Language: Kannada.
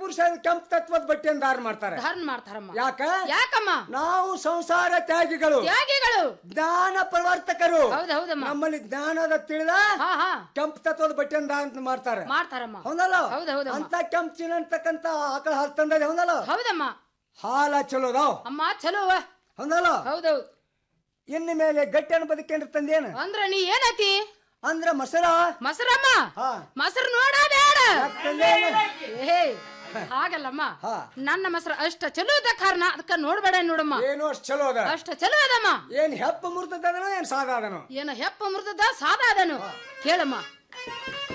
ಪುರುಷ ಕೆಂಪ್ ತತ್ವದ ಬಟ್ಟೆಯನ್ನು ಧಾರಣ ಮಾಡ್ತಾರೆ ಧಾರಣ ಮಾಡ್ತಾರಮ್ಮ ಯಾಕ ಯಾಕಮ್ಮ ನಾವು ಸಂಸಾರ ತ್ಯಾಗಿಗಳು ತ್ಯಾಗಿಗಳು ಜ್ಞಾನ ಪ್ರವರ್ತಕರು ಹೌದ್ ಹೌದಮ್ಮ ನಮ್ಮಲ್ಲಿ ಜ್ಞಾನದ ತಿಳಿದ ಹಾ ಹಾ ಕೆಂಪ್ ತತ್ವದ ಬಟ್ಟೆಯನ್ನು ಧಾರಣ ಮಾಡ್ತಾರೆ ಮಾಡ್ತಾರಮ್ಮ ಹೌದಲ್ಲ ಹೌದ್ ಹೌದಮ್ಮ. ಅಂತ ಕೆಂಪ್ ಚೀನ ಅಂತಕ್ಕಂತ ಆಕಳ ಹಾಲು ತಂದದ ಹೌದಲ್ಲ ಹೌದಮ್ಮ ಹಾಲ ಚಲೋ ಅದಾವ್ ಅಮ್ಮ ಚಲೋ ಹೌದಲ್ಲ ಹೌದೌದು ಇನ್ನು ಮೇಲೆ ಗಟ್ಟಿಯನ್ನು ಬದುಕೇಂದ್ರ ತಂದೇನು ಅಂದ್ರ ನೀ ಏನತಿ ಅಂದ್ರ ಮಸರ ಮೊಸರಮ್ಮ ಹಾ ಮೊಸರು ನೋಡ ಬೇಡ ತಂದೇನು? ಏ ಹಾಗಲ್ಲಮ್ಮ ಹಾ. ನನ್ನ ಮೊಸರು ಅಷ್ಟ ಚಲೋ ಇದ್ದ ಕಾರಣ ಅದಕ್ಕ ನೋಡ್ಬೇಡ ನೋಡಮ್ಮ ಏನು ಅಷ್ಟು ಚಲೋ ಅದ ಅಷ್ಟ ಚಲೋ ಅದಮ್ಮ ಏನ್ ಹೆಪ್ಪ ಮುರ್ತದನೋ ಏನ್ ಸಾದ ಅದನೋ ಏನ ಹೆಪ್ಪ ಮೃತದ ಸಾದ ಅದನು ಕೇಳಮ್ಮ